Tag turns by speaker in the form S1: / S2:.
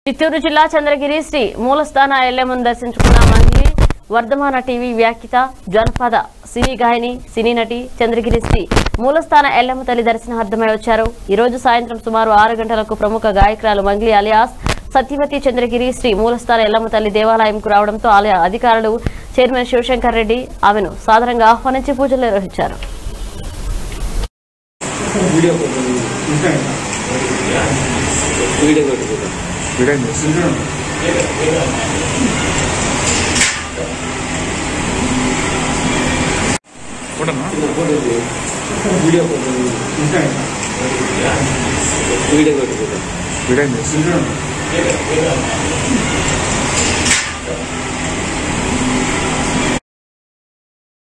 S1: చిత్తూరు జిల్లా చంద్రగిరి శ్రీ మూలస్థాన ఎల్లెమ్మను దర్శించుకున్న మంగ్లీ వర్ధమాన టీవీ వ్యాఖ్యత జనపద సినీ గాయని సినీ నటి చంద్రగిరి శ్రీ మూలస్థాన ఎల్లమ్మ తల్లి దర్శనార్థమై వచ్చారు ఈ రోజు సాయంత్రం సుమారు ఆరు గంటలకు ప్రముఖ గాయకురాలు మంగ్లీ అలియాస్ సత్యవతి చంద్రగిరి శ్రీ మూలస్థాన ఎల్లమ్మ తల్లి దేవాలయంకు రావడంతో ఆలయ అధికారులు చైర్మన్ శివశంకర్ రెడ్డి ఆమెను సాదరంగా ఆహ్వానించి పూజలు నిర్వహించారు
S2: వీడియో కొట్టు వీడియో కొట్టుకుంటా వీడియో కొట్టు వీడియో కొట్టుకుంటా